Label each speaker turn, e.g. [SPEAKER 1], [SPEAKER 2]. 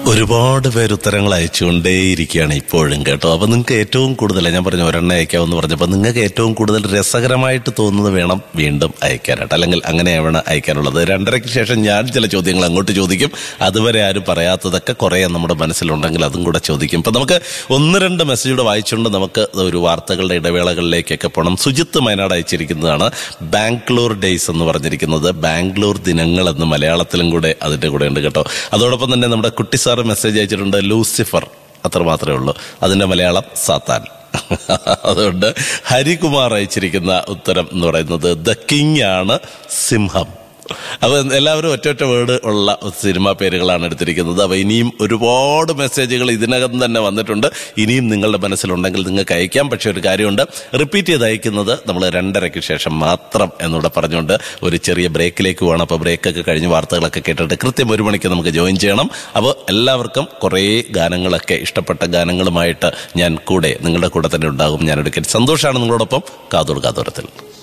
[SPEAKER 1] ഒരുപാട് പേര് ഉത്തരങ്ങൾ അയച്ചുകൊണ്ടേയിരിക്കുകയാണ് ഇപ്പോഴും കേട്ടോ അപ്പൊ നിങ്ങൾക്ക് ഏറ്റവും കൂടുതൽ ഞാൻ പറഞ്ഞു ഒരെണ്ണം അയക്കാമെന്ന് പറഞ്ഞപ്പോൾ നിങ്ങൾക്ക് ഏറ്റവും കൂടുതൽ രസകരമായിട്ട് തോന്നുന്നത് വേണം വീണ്ടും അയക്കാനായിട്ട് അല്ലെങ്കിൽ അങ്ങനെ വേണം അയക്കാനുള്ളത് രണ്ടരയ്ക്ക് ശേഷം ഞാൻ ചില ചോദ്യങ്ങൾ അങ്ങോട്ട് ചോദിക്കും അതുവരെ ആരും പറയാത്തതൊക്കെ കുറേ നമ്മുടെ മനസ്സിലുണ്ടെങ്കിൽ അതും കൂടെ ചോദിക്കും ഇപ്പൊ നമുക്ക് ഒന്ന് രണ്ട് മെസ്സേജൂടെ വായിച്ചുകൊണ്ട് നമുക്ക് ഒരു വാർത്തകളുടെ ഇടവേളകളിലേക്കൊക്കെ പോകണം സുജിത്ത് മയനാട് അയച്ചിരിക്കുന്നതാണ് ബാംഗ്ലൂർ ഡേയ്സ് എന്ന് പറഞ്ഞിരിക്കുന്നത് ബാംഗ്ലൂർ ദിനങ്ങൾ എന്ന് മലയാളത്തിലും കൂടെ അതിന്റെ കൂടെ ഉണ്ട് കേട്ടോ അതോടൊപ്പം തന്നെ നമ്മുടെ കുട്ടി സാറ് മെസ്സേജ് അയച്ചിട്ടുണ്ട് ലൂസിഫർ അത്ര മാത്രമേ ഉള്ളൂ അതിന്റെ മലയാളം സാത്താൻ അതുകൊണ്ട് ഹരികുമാർ അയച്ചിരിക്കുന്ന ഉത്തരം എന്ന് പറയുന്നത് ദ കിങ് ആണ് സിംഹം അപ്പൊ എല്ലാവരും ഒറ്റ ഒറ്റ വേർഡ് ഉള്ള സിനിമാ പേരുകളാണ് എടുത്തിരിക്കുന്നത് അപ്പൊ ഇനിയും ഒരുപാട് മെസ്സേജുകൾ ഇതിനകം തന്നെ വന്നിട്ടുണ്ട് ഇനിയും നിങ്ങളുടെ മനസ്സിലുണ്ടെങ്കിൽ നിങ്ങൾക്ക് അയക്കാം പക്ഷെ ഒരു കാര്യമുണ്ട് റിപ്പീറ്റ് ചെയ്ത് അയക്കുന്നത് നമ്മൾ രണ്ടരയ്ക്ക് ശേഷം മാത്രം എന്നൂടെ പറഞ്ഞുകൊണ്ട് ഒരു ചെറിയ ബ്രേക്കിലേക്ക് പോകണം അപ്പോൾ ബ്രേക്കൊക്കെ കഴിഞ്ഞ് വാർത്തകളൊക്കെ കേട്ടിട്ട് കൃത്യം ഒരു മണിക്ക് നമുക്ക് ജോയിൻ ചെയ്യണം അപ്പോൾ എല്ലാവർക്കും കുറേ ഗാനങ്ങളൊക്കെ ഇഷ്ടപ്പെട്ട ഗാനങ്ങളുമായിട്ട് ഞാൻ കൂടെ നിങ്ങളുടെ കൂടെ തന്നെ ഉണ്ടാകും ഞാൻ എടുക്കൽ സന്തോഷമാണ് നിങ്ങളോടൊപ്പം കാതോർ കാതോരത്തിൽ